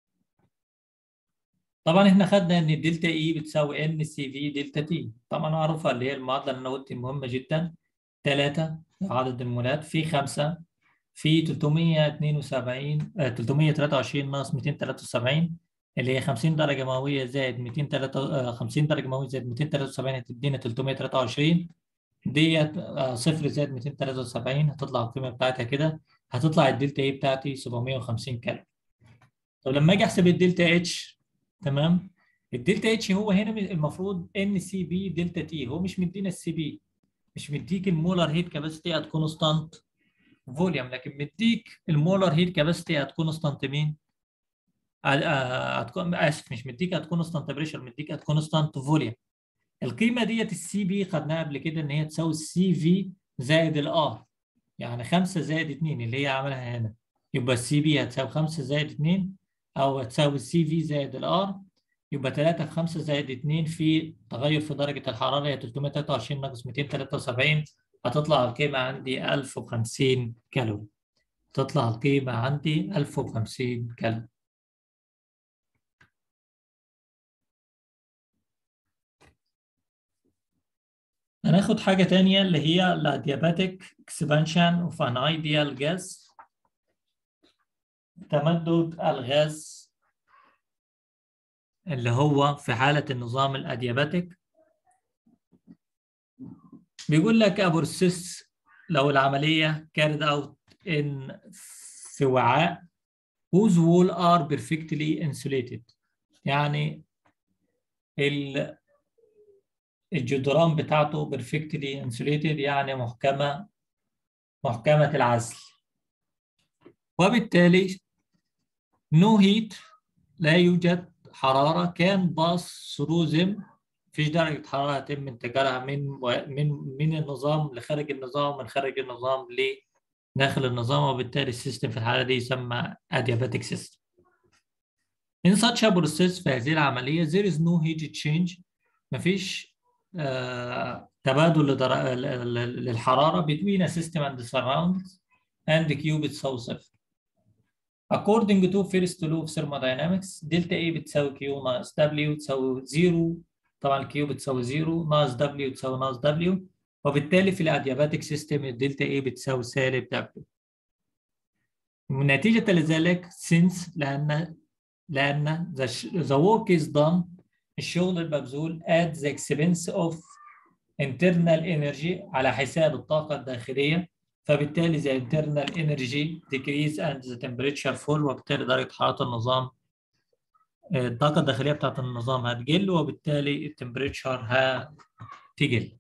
طبعا احنا خدنا ان الدلتا اي بتساوي ان سي في دلتا تي طبعا معروفة اللي هي المعادلة اللي انا قلت مهمة جدا 3 عدد المولات في 5 في 372 آه 323 ناقص 273 اللي هي 50 درجة مئوية زائد 250 درجة مئوية زائد 273 هتدينا 323 ديت آه صفر زائد 273 هتطلع القيمة بتاعتها كده هتطلع الدلتا اي بتاعتي 750 كالوري طب لما اجي احسب الدلتا اتش تمام الدلتا اتش هو هنا المفروض ان سي بي دلتا تي هو مش مدينا السي بي مش مديك المولر هيت كاباسيتي ات كونستانت فوليوم لكن مديك المولر هيت كاباسيتي ات كونستانت مين؟ هتكون اسف مش مديك ات كونستانت بريشر مديك ات كونستانت فوليوم القيمه ديت السي بي خدناها قبل كده ان هي تساوي السي في زائد الار يعني 5 زائد 2 اللي هي عملها هنا يبقى السي بي هتساوي 5 زائد 2 او هتساوي السي في زائد الار يبقى 3 في 5 زائد 2 في تغير في درجه الحراره هي 323 ناقص 273 هتطلع القيمه عندي 1050 كالوري تطلع القيمه عندي 1050 كالوري هناخد حاجة تانية اللي هي الادياباتيك expansion of an ideal gas تمدد الغاز اللي هو في حالة النظام الادياباتيك بيقول لك أبورسيس لو العملية carried out in في وعاء whose wall are perfectly insulated يعني ال الجدران بتاعته بيرفكتلي انسوليتد يعني محكمة محكمة العزل وبالتالي نو هيت لا يوجد حرارة كان باص ثرو ذم مفيش درجة حرارة يتم انتقالها من من من النظام لخارج النظام من خارج النظام لداخل النظام وبالتالي السيستم في الحالة دي يسمى adiabatic system. In such a process في هذه العملية there is no heat exchange مفيش آه تبادل لدر... للحرارة between a system and the surroundings and Q بتساوي صفر. According to first law of thermodynamics دلتا A بتساوي Q ناقص W تساوي زيرو طبعا Q بتساوي زيرو ناقص W تساوي ناقص W وبالتالي في الادياباتيك سيستم الدلتا A بتساوي سالب W. نتيجة لذلك since لأن لأن the, the work is done الشغل المبذول at the expense of internal energy على حساب الطاقة الداخلية فبالتالي the internal energy decrease and the temperature fall وبالتالي درجة حرارة النظام الطاقة الداخلية بتاعت النظام هتقل وبالتالي التمبريتشر هتقل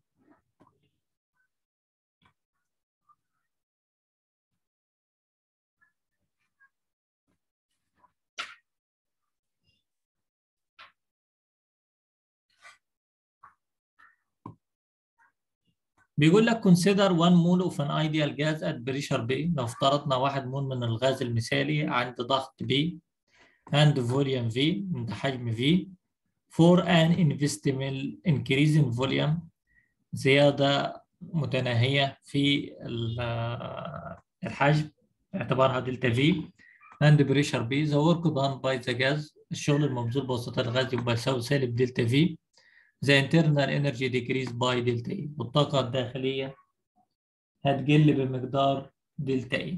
بيقول لك consider one mole of an ideal gas at pressure B لو افترضنا واحد مول من الغاز المثالي عند ضغط B and volume V عند حجم V for an investment increase in volume زيادة متناهية في الحجم اعتبارها دلتا V and pressure B the work done by the gas الشغل المبذول بواسطة الغاز يبقى يساوي سالب دلتا V the internal energy decrease by delta E والطاقة الداخلية هتقل بمقدار دلتا E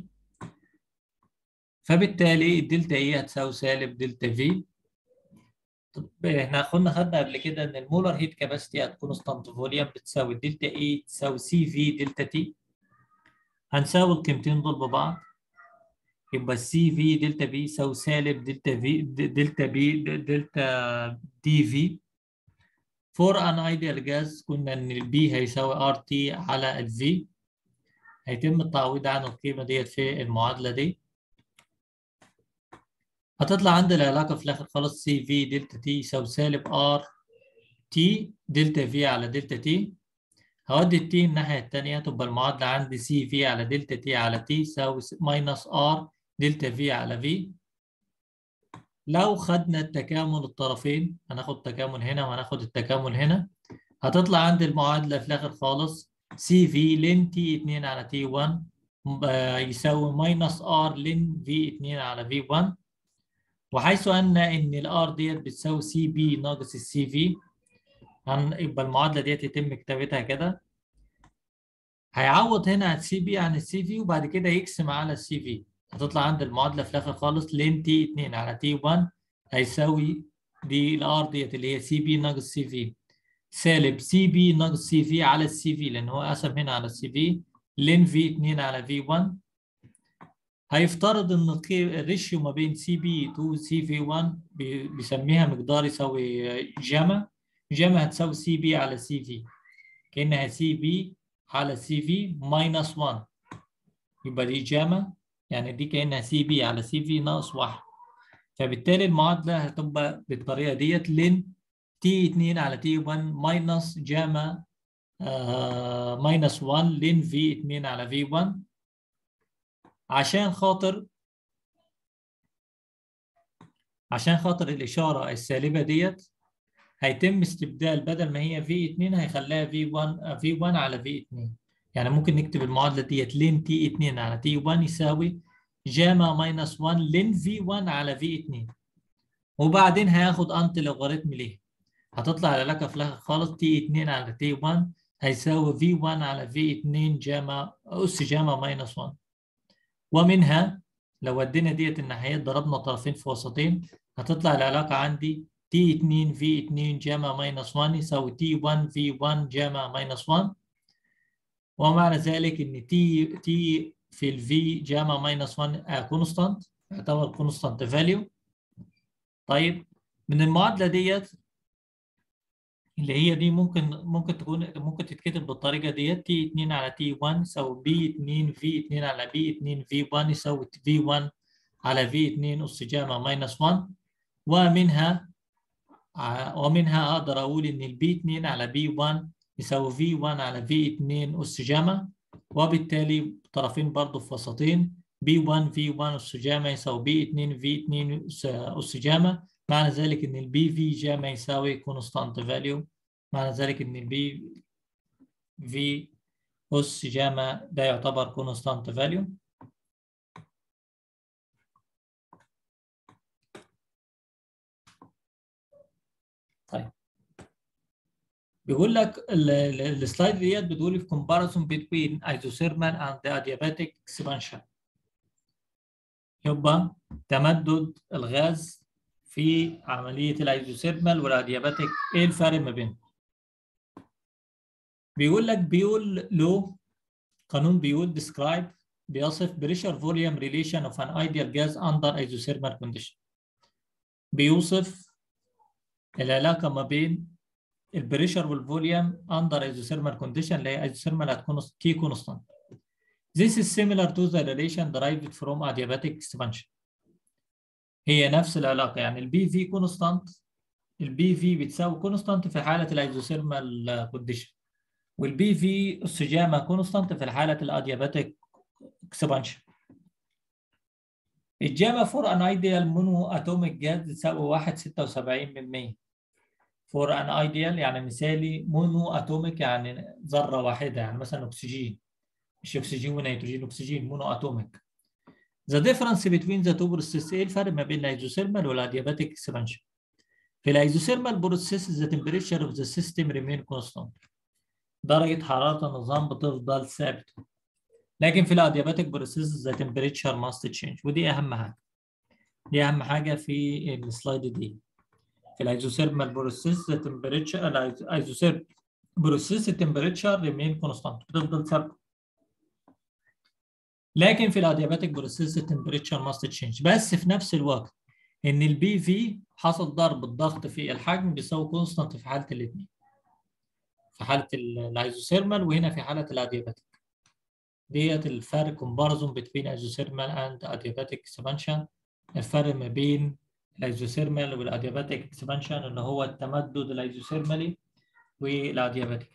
فبالتالي الدلتا E هتساوي سالب دلتا V طب احنا كنا خدنا قبل كده ان المولر هيت كاباسيتي ات كونستانت فوليوم بتساوي دلتا E تساوي سي في دلتا تي هنساوي القيمتين دول ببعض يبقى سي في دلتا بي يساوي سالب دلتا في دلتا بي دلتا دي في فور ان ايديال جاز كنا ان البي هيساوي ار تي على الفي هيتم التعويض عن القيمه ديت في المعادله دي هتطلع عندي العلاقه في الاخر خالص سي في دلتا تي يساوي سالب ار تي دلتا في على دلتا تي هودي التي الناحيه الثانيه تبقى المعادله عندي سي في على دلتا تي على تي يساوي ماينس ار دلتا في على في لو خدنا التكامل الطرفين هناخد تكامل هنا وهناخد التكامل هنا هتطلع عندي المعادلة في الآخر خالص سي في لين تي 2 على تي 1 يساوي ماينس ار لين في 2 على في 1 وحيث أن إن الار ديت بتساوي سي بي ناقص السي في يبقى المعادلة ديت يتم كتابتها كده هيعوض هنا عن السي بي عن السي في وبعد كده يقسم على السي في هتطلع عند المعادله في الاخر خالص لين تي 2 على تي 1 هيساوي دي الار ديت اللي هي سي بي ناقص سي في سالب سي بي ناقص سي في على السي في لان هو قسم هنا على السي في لين في 2 على في 1 هيفترض ان الريشيو ما بين سي بي تو سي في 1 بيسميها مقدار يساوي جاما جاما هتساوي سي بي على سي في كانها سي بي على سي في ماينس 1 يبقى دي جاما يعني دي كأنها سي بي على سي في ناقص واحد فبالتالي المعادلة هتبقى بالطريقة ديت لين تي 2 على تي 1 ماينس جاما آه ماينس 1 لين في 2 على في 1 عشان خاطر عشان خاطر الإشارة السالبة ديت هيتم استبدال بدل ما هي في 2 هيخليها في 1 في 1 على في 2 يعني ممكن نكتب المعادلة ديت لين تي 2 على تي 1 يساوي جاما ماينس 1 لين في 1 على في 2 وبعدين هياخد انت لوغاريتم ليه هتطلع العلاقة في الاخر خالص تي 2 على تي 1 هيساوي في 1 على في 2 جاما اس جاما ماينس 1 ومنها لو ودينا ديت الناحية ضربنا طرفين في وسطين هتطلع العلاقة عندي تي 2 في 2 جاما ماينس 1 يساوي تي 1 في 1 جاما ماينس 1 ومعنى ذلك ان تي تي في الفي جاما ماينس 1 كونستانت يعتبر كونستانت فاليو طيب من المعادله ديت اللي هي دي ممكن ممكن تكون ممكن تتكتب بالطريقه ديت تي 2 على تي 1 يساوي بي 2 في 2 على بي 2 في 1 يساوي في 1 على في 2 اس جاما ماينس 1 ومنها ومنها اقدر اقول ان البي 2 على بي 1 يساوي في 1 على في 2 أس جاما وبالتالي طرفين برضه في وسطين بي 1 في 1 أس جاما يساوي بي 2 في 2 أس جاما معنى ذلك إن البي في جاما يساوي كونستانت فاليو معنى ذلك إن البي في أس جاما ده يعتبر كونستانت فاليو طيب بيقول لك السلايد ديت بتقول في comparison between isothermal and the adiabatic expansion يبقى تمدد الغاز في عملية الايزوثيرمال والادياباتيك ايه الفرق ما بينهم؟ بيقول لك بيقول لو قانون بيقول describe بيصف pressure volume relation of an ideal gas under isothermal condition بيوصف العلاقة ما بين البريشر والفوليوم اندر ايزوثيرمال كونديشن اللي هي ايزوثيرمال هتكون تي كونستانت. This is similar to the relation derived from adiabatic expansion. هي نفس العلاقه يعني البي في كونستانت البي في بتساوي كونستانت في حاله الايزوثيرمال كونديشن والبي في السجامة كونستانت في الحالة الادياباتيك اكسبانشن الجاما فور ان ايديال مونو اتوميك جاز تساوي 1.76% فور ان ايديال يعني مثالي مونو اتوميك يعني ذره واحده يعني مثلا اكسجين مش اكسجين ونيتروجين اكسجين مونو اتوميك The difference between the two processes ايه الفرق ما بين الايزوثيرمال والادياباتيك اكسبانشن في الايزوثيرمال بروسيس the temperature of the system remain constant درجة حرارة النظام بتفضل ثابتة لكن في الادياباتيك بروسيس the temperature must change ودي اهم حاجة دي اهم حاجة في السلايد دي في الايزوثيرمال بروسيس the temperature الايزوثيرمال بروسيس التمبريتشر remain constant بتفضل ثابتة لكن في الادياباتيك بروسيس التمبريتشر ماست تشينج بس في نفس الوقت ان البي في حصل ضرب الضغط في الحجم بيساوي كونستانت في حاله الاثنين في حاله الايزوثيرمال وهنا في حاله الادياباتيك ديت الفرق كومبارزون بين ايزوثيرمال اند ادياباتيك اكسبانشن الفرق ما بين الايزوثيرمال والادياباتيك اكسبانشن اللي هو التمدد الايزوثيرمالي والادياباتيك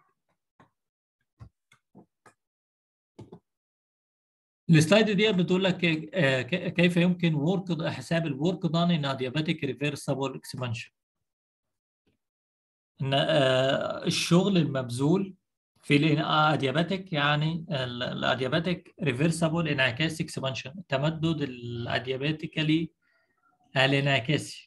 السلايد دي بتقول لك كيف يمكن ورك حساب الورك دان ان ادياباتيك ريفرسبل اكسبانشن ان الشغل المبذول في الادياباتيك يعني الادياباتيك ريفرسبل انعكاس اكسبانشن التمدد الادياباتيكالي الانعكاسي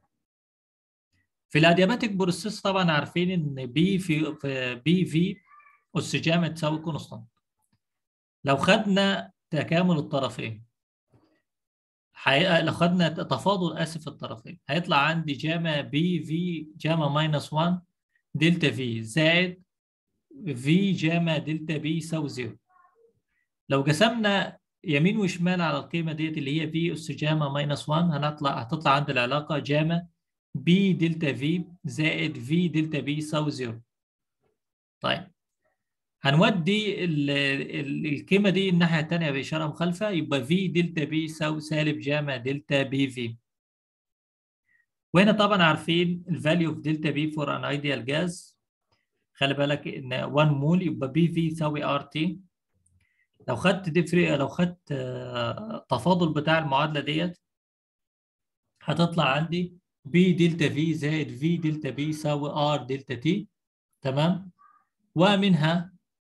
في الادياباتيك بروسيس طبعا عارفين ان بي في بي في السجامه تساوي كونستانت لو خدنا تكامل الطرفين حقيقة لو خدنا تفاضل اسف الطرفين هيطلع عندي جاما بي في جاما ماينس 1 دلتا في زائد في جاما دلتا بي يساوي زيرو لو قسمنا يمين وشمال على القيمة ديت اللي هي في أس جاما ماينس 1 هنطلع هتطلع عند العلاقة جاما بي دلتا في زائد في دلتا بي يساوي زيرو طيب هنودي القيمة دي الناحية التانية بإشارة مخالفة يبقى في دلتا بي يساوي سالب جاما دلتا بي في وهنا طبعا عارفين الفاليو في دلتا بي فور ان ايديال جاز خلي بالك ان 1 مول يبقى بي في يساوي ار تي لو خدت ديفري لو خدت تفاضل بتاع المعادلة ديت هتطلع عندي بي دلتا في زائد في دلتا بي يساوي ار دلتا تي تمام ومنها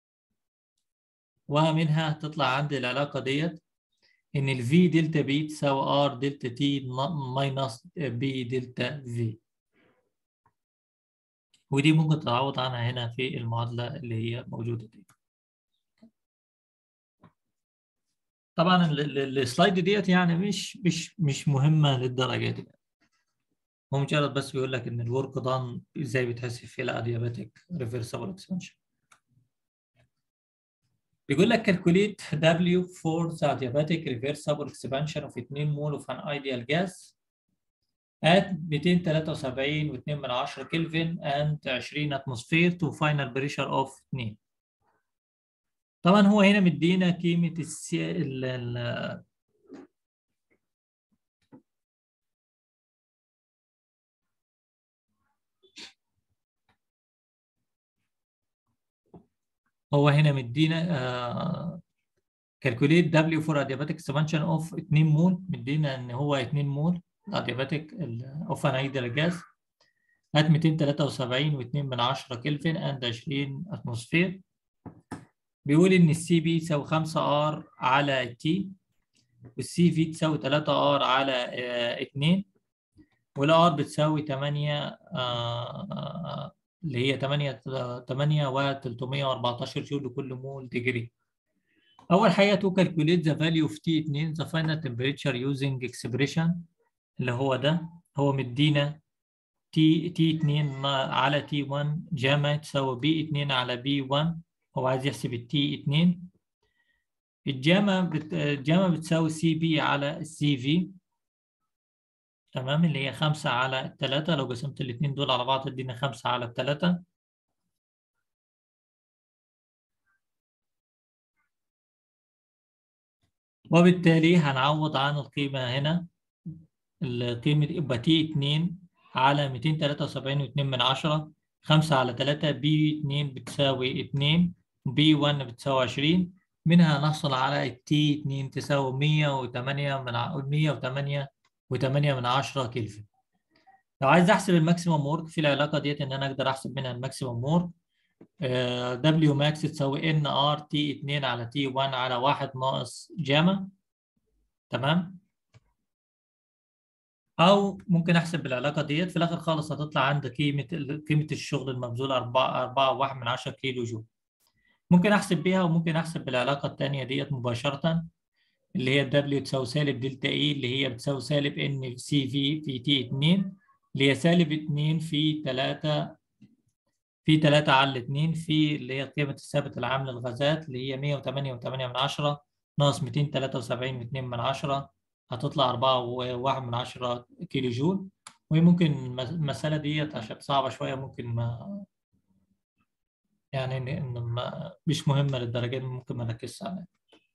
ومنها تطلع عندي العلاقة ديت إن ال V دلتا بي تساوي R دلتا T ماينس B دلتا V ودي ممكن تتعوض عنها هنا في المعادلة اللي هي موجودة دي طبعا السلايد ديت يعني مش مش مش مهمة للدرجة دي هو مجرد بس بيقول لك إن الورك دان إزاي بيتحسب في الأدياباتيك ريفرسبل اكسبانشن بيقول لك calculate W for the adiabatic reversible expansion of 2 mole of an ideal gas at 273.2 من 10 كلفن and 20 atmosphere to final pressure of 2 طبعا هو هنا مدينا قيمة السي ال ال هو هنا مدينا كالكوليت دبليو فور ادياباتيك اكسبانشن اوف 2 مول مدينا ان هو 2 مول ادياباتيك اوف انايدال جاز هات 273 و2 من 10 كلفن اند 20 اتموسفير بيقول ان السي بي تساوي 5 ار على تي والسي في تساوي 3 ار على 2 والار بتساوي 8 اللي هي 8 8 و 314 جول لكل مول ديجري اول حاجه تو كالكوليت ذا فاليو اوف تي 2 ذا فاينل تمبريتشر يوزنج اكسبريشن اللي هو ده هو مدينا تي تي 2 على تي 1 جاما تساوي بي 2 على بي 1 هو عايز يحسب التي 2 الجاما بت... الجاما بتساوي سي بي على السي في تمام اللي هي خمسة على التلاتة لو قسمت الاتنين دول على بعض تدينا خمسة على التلاتة وبالتالي هنعوض عن القيمة هنا القيمة يبقى تي اتنين على ميتين تلاتة وسبعين واتنين من عشرة 5 على 3 بي 2 بتساوي 2 بي 1 بتساوي 20 منها نحصل على التي 2 تساوي 108 من 108 و8 من 10 كلفن لو عايز احسب الماكسيموم وورك في العلاقه ديت ان انا اقدر احسب منها الماكسيموم وورك دبليو ماكس تساوي ان ار تي 2 على تي 1 على 1 ناقص جاما تمام او ممكن احسب بالعلاقه ديت في الاخر خالص هتطلع عند قيمه قيمه الشغل المبذول 4 4 1 من 10 كيلو جول ممكن احسب بيها وممكن احسب بالعلاقه الثانيه ديت مباشره اللي هي دبليو تساوي سالب دلتا اي اللي هي بتساوي سالب ان سي في في تي 2 اللي هي سالب 2 في 3 في 3 على 2 في اللي هي قيمة الثابت العام للغازات اللي هي 108.8 من 10 ناقص 273.2 من 10 هتطلع 4.1 من 10 كيلو جول وممكن المسألة ديت عشان صعبة شوية ممكن ما يعني إن ما مش مهمة للدرجة دي ممكن ما نركزش عليها.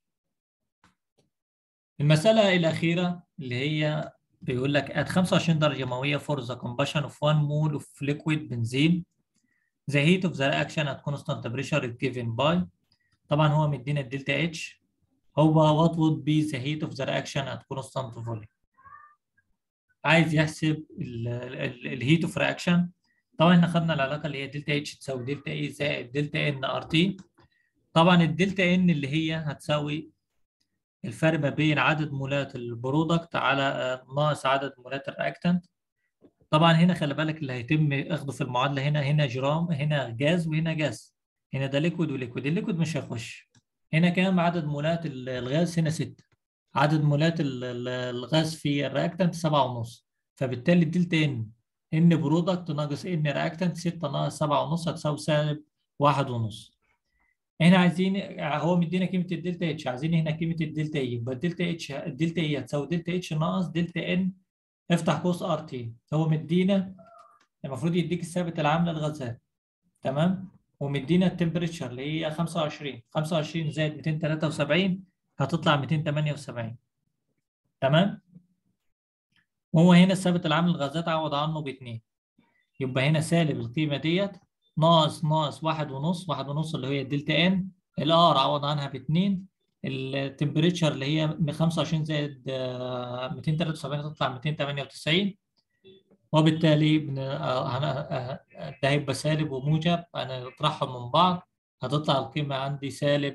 المسألة الأخيرة اللي هي بيقول لك at 25 درجة مئوية for the combustion of 1 mole of liquid benzene the heat of the reaction at constant temperature is given by طبعا هو مدينا الدلتا اتش هو what would be the heat of the reaction at constant volume عايز يحسب الهيت اوف رياكشن طبعا احنا خدنا العلاقه اللي هي دلتا اتش تساوي دلتا اي زائد دلتا ان ار تي طبعا الدلتا ان اللي هي هتساوي الفرق ما بين عدد مولات البرودكت على ناقص عدد مولات الرياكتنت طبعا هنا خلي بالك اللي هيتم اخده في المعادله هنا هنا جرام هنا جاز وهنا جاز هنا ده ليكويد وليكويد الليكويد مش هيخش هنا كام عدد مولات الغاز هنا 6 عدد مولات الغاز في الرياكتنت 7 ونص فبالتالي الدلتا ان ان برودكت ناقص ان رياكتنت 6 ناقص 7 ونص هتساوي سالب 1 ونص هنا عايزين هو مدينا قيمه الدلتا اتش عايزين هنا قيمه الدلتا اي يبقى الدلتا اتش الدلتا اي هتساوي دلتا اتش ناقص دلتا ان افتح قوس ار تي هو مدينا المفروض يديك الثابت العام للغازات تمام ومدينا التمبريتشر اللي هي 25 25 زائد 273 هتطلع 278 تمام وهو هنا الثابت العام للغازات عوض عنه باتنين يبقى هنا سالب القيمه ديت ناقص ناقص واحد ونص واحد ونص اللي هي الدلتا ان الار عوض عنها باتنين التمبريتشر اللي هي 25 زائد 273 تطلع 298 وبالتالي ده هيبقى سالب وموجب انا اطرحهم من بعض هتطلع القيمه عندي سالب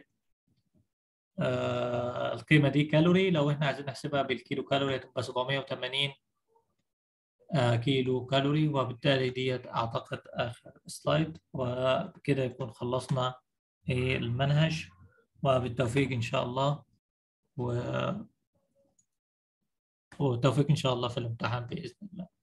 آه القيمه دي كالوري لو احنا عايزين نحسبها بالكيلو كالوري هتبقى 780 آه كيلو كالوري وبالتالي ديت اعتقد اخر سلايد وبكده يكون خلصنا المنهج وبالتوفيق إن شاء الله و... والتوفيق إن شاء الله في الامتحان بإذن الله